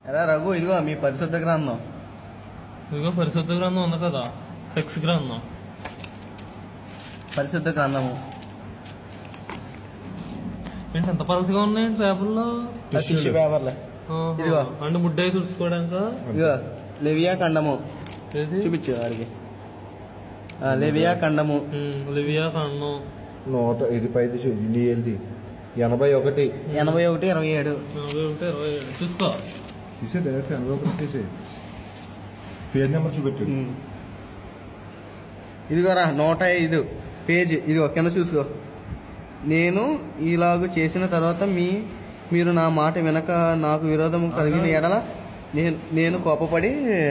ఎరా రఘు ఇదిగో మీ పరిశుద్ధ గ్రంథం ఇదిగో పరిశుద్ధ గ్రంథం ఉంది కదా సెక్స్ గ్రంథం పరిశుద్ధ గ్రంథము ఏంటి ఎంత పలసగా ఉన్నాయి పేపర్లో టిష్యూ పేపర్లే ఆహా. ఇదిగో. అంటే ముడ్డై తుడుచుకోవడానిక ఇదిగో లెవియా ఖండము ఏది చూపించు వాడికి ఆ, లెవియా ఖండము ఉమ్, లివియా కన్నం నూట ఇది పైది చూ- ఇది ఏది ఎనభై ఒకటి ఎనభై ఒకటి ఇరవై ఏడు నలభై ఒకటి ఇరవై ఏడు చూసుకో తీసే డైరెక్ట్ ఎనభై ఒకటి తీసే పేజ్ నెంబర్ చూపెట్టాడు ఉమ్. ఇదిగోరా నూట ఐదు పేజీ ఇదిగో కింద చూసుకో నేను ఇలాగ చేసిన తర్వాత మీ మీరు నా మాట వెనక నాకు విరోధం కలిగిన ఎడల నేను నేను కోపపడి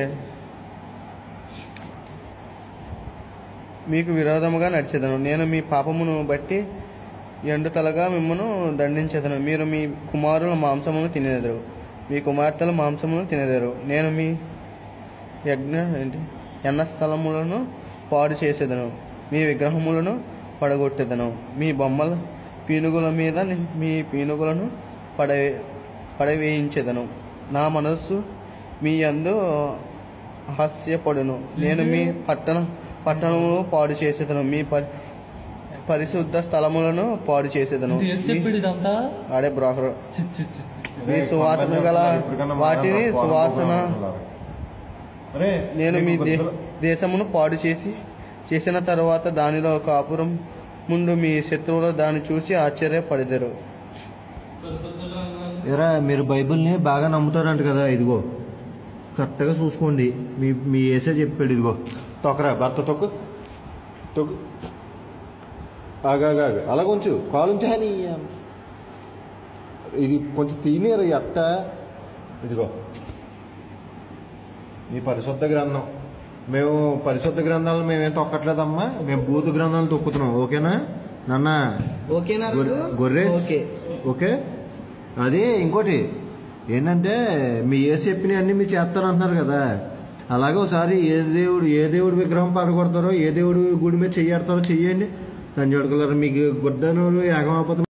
మీకు విరోధముగా నడిచేదను నేను మీ పాపమును బట్టి ఎండుతలగా మిమ్మను దండించేదను మీరు మీ కుమారుల మాంసమును తినేదరు మీ కుమార్తెల మాంసమును తినేదరు నేను మీ యజ్ఞ ఏంటి ఎన్న స్థలములను పాడు చేసేదను మీ విగ్రహములను పడగొట్టేదను మీ బొమ్మల పీనుగుల మీద ని- మీ పీనుగులను పడవే పడవేయించేదను నా మనస్సు మీ యందు హాస్యపడును నేను మీ పట్టణ పట్టణమును పాడు చేసేదను మీ పరి పరిశుద్ధ స్థలములను పాడు చేసేదను ఇది ఏసి చెప్పాడు ఇదంతా ఆడే బ్రోకరు చి, చి, చి, చి. మీ సువాసన గల వాటిని సువాసన అరే నేను మీ దే దేశమును పాడు చేసి చేసిన తర్వాత దానిలో కాపురం ముందు మీ శత్రువులు దాన్ని చూసి ఆశ్చర్యపడతారు పరిశుద్ధ గ్రంథం ఎరా మీరు బైబిల్ని బాగా నమ్ముతారంట కదా ఇదిగో కరెక్ట్గా చూసుకోండి మీ మీ ఏసే చెప్పాడు ఇదిగో తొక్కరా భర్త తొక్కు తొక్కు ఆగాగా అలా కొంచెం కాలుంచాని ఇది కొంచెం తినేరు అట్ట ఇదిగో మీ పరిశుద్ధ గ్రంథం మేము పరిశుద్ధ గ్రంథాలను మేమేం తొక్కట్లేదమ్మా మేము బూతు గ్రంథాలు తొక్కుతున్నాం ఓకేనా నాన్న ఓకేనా గొర్రె- గొర్రెస్ ఓకే ఓకే అదే ఇంకోటి ఏంటంటే మీ ఏ చెప్పినవి అన్ని మీరు చేస్తారంటున్నారు కదా అలాగే ఒకసారి ఏ దేవుడు ఏ దేవుడు విగ్రహం పడగొడతారో ఏ దేవుడు గుడి మీద చెయ్యడతారో చెయ్యండి దాని చూడగలరు మీకు గుడ్డను యాగమాపతి